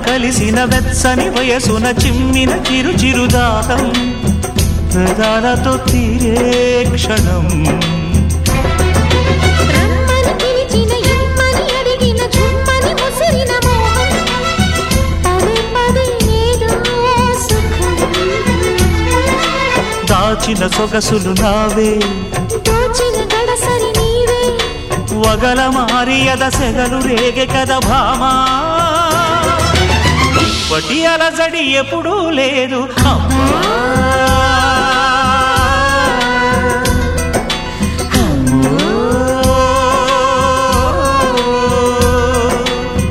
కలిసిన వెచ్చని వయసున చిమ్మిన చిరు చిరుదాహం పెదాలతో తీరే క్షణం రమ్మని పిలిచిన ఇమ్మని అడిగిన చుమ్మని ముసిరిన మోహం పదే పదే ఏదో సుఖం దాచిన సొగసులు నావే దోచిన గడసరి నీవే వగల మారియద సెగలు రేగె కద భామా ఇప్పటి అలజడి ఎప్పుడూ లేదు అమ్మా అమ్మో.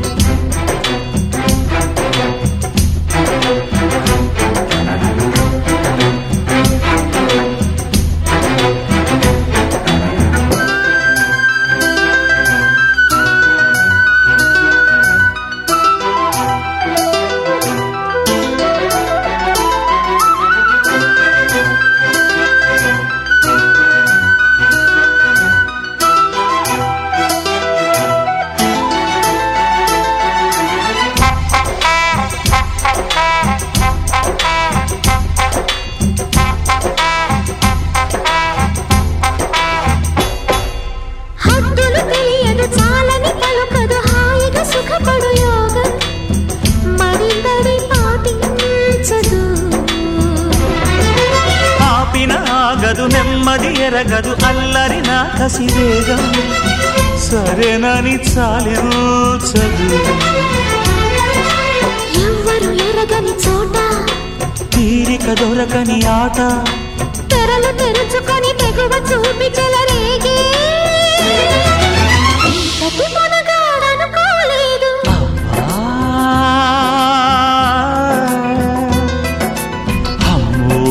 హద్దులు తెలియదు చాలని పలుకదు హాయిగా సుఖపడు యోగం మరిందడి పాటించదు ఆపిన ఆగదు నెమ్మది ఎరగదు అల్లరి నా కసి వేగం సరేనని చాలించదు ఎవ్వరు ఎరగని చోట తీరిక దొరకని ఆట తెరలు తెరుచుకొని తెగువ చూపి చెలరేగే ఇంతటి మునగాడనుకోలేదు ఆ, అమ్మో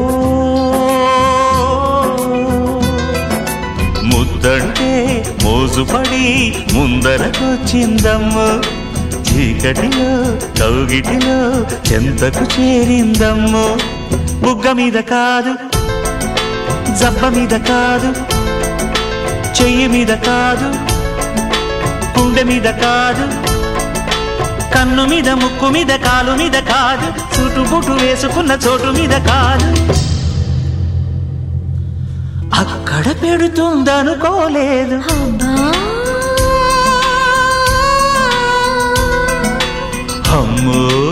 ముద్దంటే మోజుపడి ముందరకొచ్చిందమ్ము చీకటిలో కౌగిటిలో చెంతకు చేరిందమ్ము బుగ్గ మీద కాదు జబ్బ మీద కాదు చెయ్యి మీద కాదు గుండె మీద కాదు కన్ను మీద ముక్కు మీద కాలు మీద కాదు చుట్టుబుట్టు వేసుకున్న చోటు మీద కాదు అక్కడ పెడుతుందనుకోలేదు అబ్బా అమ్మో